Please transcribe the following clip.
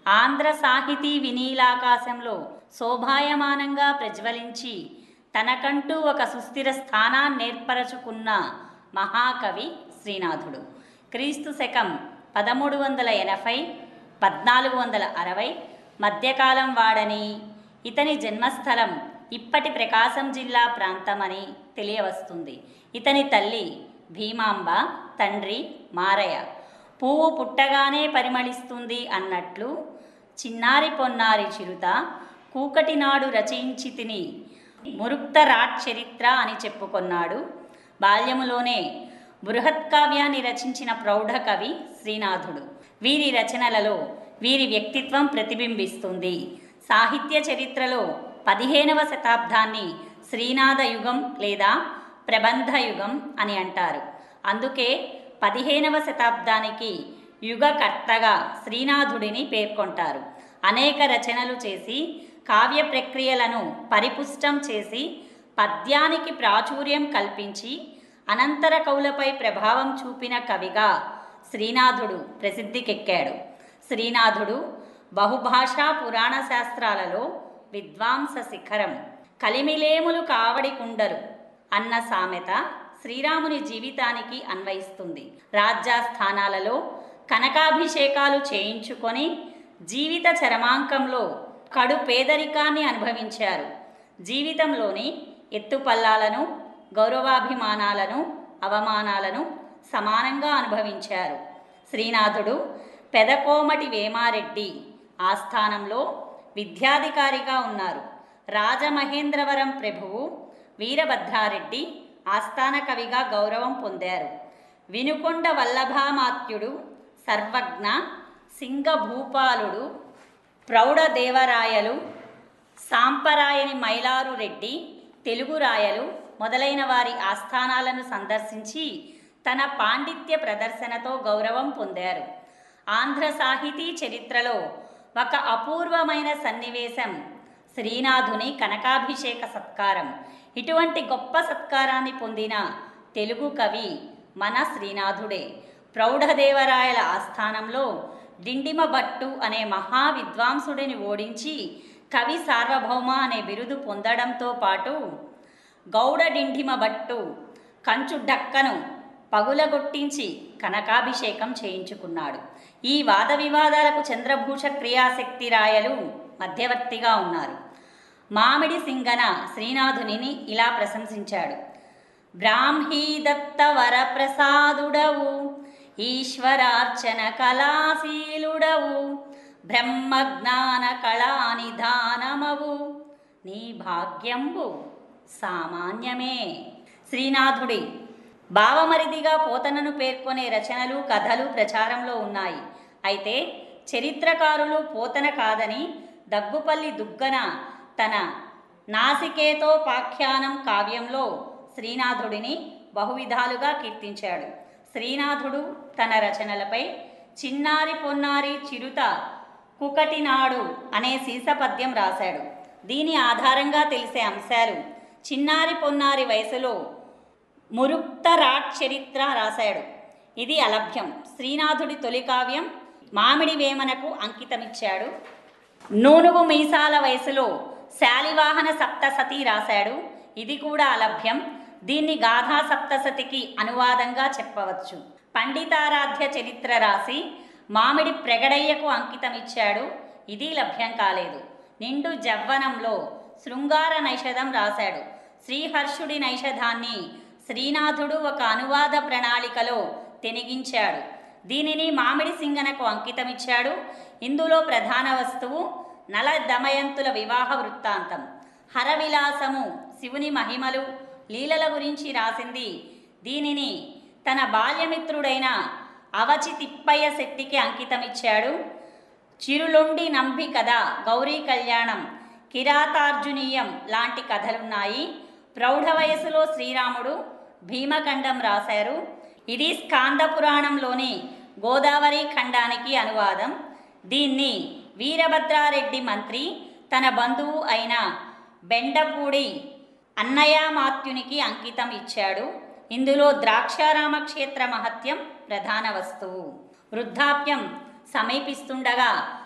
ఆంధ్ర సాహితీ వినీలాకాశంలో శోభాయమానంగా ప్రజ్వలించి తనకంటూ ఒక సుస్థిర స్థానాన్ని ఏర్పరచుకున్న మహాకవి శ్రీనాథుడు క్రీస్తు శకం పదమూడు వందల ఎనభై పద్నాలుగు వందల అరవై మధ్యకాలం వాడని ఇతని జన్మస్థలం ఇప్పటి ప్రకాశం జిల్లా ప్రాంతమని తెలియవస్తుంది ఇతని తల్లి భీమాంబ తండ్రి మారయ్య పువ్వు పుట్టగానే పరిమళిస్తుంది అన్నట్లు చిన్నారి పొన్నారి చిరుత కూకటినాడు రచయించి తిని మురుక్త రాట్ చరిత్ర అని చెప్పుకొన్నాడు బాల్యములోనే బృహత్కావ్యాన్ని రచించిన ప్రౌఢ కవి శ్రీనాథుడు వీరి రచనలలో వీరి వ్యక్తిత్వం ప్రతిబింబిస్తుంది సాహిత్య చరిత్రలో పదిహేనవ శతాబ్దాన్ని శ్రీనాథ యుగం లేదా ప్రబంధ యుగం అని అంటారు అందుకే పదిహేనవ శతాబ్దానికి యుగకర్తగా శ్రీనాథుడిని పేర్కొంటారు అనేక రచనలు చేసి కావ్య ప్రక్రియలను పరిపుష్టం చేసి పద్యానికి ప్రాచుర్యం కల్పించి అనంతర కవులపై ప్రభావం చూపిన కవిగా శ్రీనాథుడు ప్రసిద్ధికెక్కాడు శ్రీనాథుడు బహుభాషా పురాణ శాస్త్రాలలో విద్వాంస శిఖరం కలిమిలేములు కావడి కుండరు అన్న సామెత శ్రీరాముని జీవితానికి అన్వయిస్తుంది రాజ్యాస్థానాలలో కనకాభిషేకాలు చేయించుకొని జీవిత చరమాంకంలో కడు పేదరికాన్ని అనుభవించారు జీవితంలోని ఎత్తుపల్లాలను గౌరవాభిమానాలను అవమానాలను సమానంగా అనుభవించారు శ్రీనాథుడు పెదకోమటి వేమారెడ్డి ఆస్థానంలో విద్యాధికారిగా ఉన్నారు రాజమహేంద్రవరం ప్రభువు వీరభద్రారెడ్డి ఆస్థాన కవిగా గౌరవం పొందారు వినుకొండ వల్లభామాత్యుడు సర్వజ్ఞ సింగభూపాలుడు ప్రౌఢదేవరాయలు సాంపరాయని మైలారు రెడ్డి తెలుగు రాయలు మొదలైన వారి ఆస్థానాలను సందర్శించి తన పాండిత్య ప్రదర్శనతో గౌరవం పొందారు ఆంధ్ర సాహితీ చరిత్రలో ఒక అపూర్వమైన సన్నివేశం శ్రీనాథుని కనకాభిషేక సత్కారం ఇటువంటి గొప్ప సత్కారాన్ని పొందిన తెలుగు కవి మన శ్రీనాథుడే ప్రౌఢదేవరాయల ఆస్థానంలో డిండిమ భట్టు అనే మహా విద్వాంసుడిని ఓడించి కవి సార్వభౌమ అనే బిరుదు పొందడంతో పాటు గౌడ డిండిమ భట్టు కంచు డక్కను పగులగొట్టించి కనకాభిషేకం చేయించుకున్నాడు ఈ వాద వివాదాలకు చంద్రభూష క్రియాశక్తి రాయలు మధ్యవర్తిగా ఉన్నారు మామిడి సింగన శ్రీనాథునిని ఇలా ప్రశంసించాడు బ్రాహ్మీదత్త వరప్రసాదుడవు ఈశ్వరార్చన కళాశీలుడవు బ్రహ్మజ్ఞాన కళానిధానమవు నీ భాగ్యంబు సామాన్యమే శ్రీనాథుడి భావమరిదిగా పోతనను పేర్కొనే రచనలు కథలు ప్రచారంలో ఉన్నాయి అయితే చరిత్రకారులు పోతన కాదని దగ్గుపల్లి దుగ్గన తన నాసికేతోపాఖ్యానం కావ్యంలో శ్రీనాథుడిని బహువిధాలుగా కీర్తించాడు శ్రీనాథుడు తన రచనలపై చిన్నారి పొన్నారి చిరుత కుకటినాడు అనే సీసపద్యం రాశాడు దీని ఆధారంగా తెలిసే అంశాలు చిన్నారి పొన్నారి వయసులో మురుక్తరాట్ చరిత్ర రాశాడు ఇది అలభ్యం శ్రీనాథుడి తొలి కావ్యం మామిడి వేమనకు అంకితమిచ్చాడు నూనుగు మీసాల వయసులో శాలివాహన సప్తసతి రాశాడు ఇది కూడా అలభ్యం దీన్ని గాథా సప్తసతికి అనువాదంగా చెప్పవచ్చు పండితారాధ్య చరిత్ర రాసి మామిడి ప్రగడయ్యకు అంకితమిచ్చాడు ఇది లభ్యం కాలేదు నిండు జవ్వనంలో శృంగార నైషధం రాశాడు శ్రీహర్షుడి నైషధాన్ని శ్రీనాథుడు ఒక అనువాద ప్రణాళికలో తెనిగించాడు దీనిని మామిడి సింగనకు అంకితమిచ్చాడు ఇందులో ప్రధాన వస్తువు నల దమయంతుల వివాహ వృత్తాంతం హరవిలాసము శివుని మహిమలు లీలల గురించి రాసింది దీనిని తన బాల్యమిత్రుడైన అవచి తిప్పయ్య శెట్టికి అంకితమిచ్చాడు చిరులొండి నంబి కథ గౌరీ కళ్యాణం కిరాతార్జునీయం లాంటి కథలున్నాయి ప్రౌఢ వయసులో శ్రీరాముడు భీమఖండం రాశారు ఇది స్కాంద పురాణంలోని గోదావరి ఖండానికి అనువాదం దీన్ని వీరభద్రారెడ్డి మంత్రి తన బంధువు అయిన బెండపూడి అన్నయామాత్యునికి అంకితం ఇచ్చాడు ఇందులో ద్రాక్షారామ క్షేత్ర మహత్యం ప్రధాన వస్తువు వృద్ధాప్యం సమీపిస్తుండగా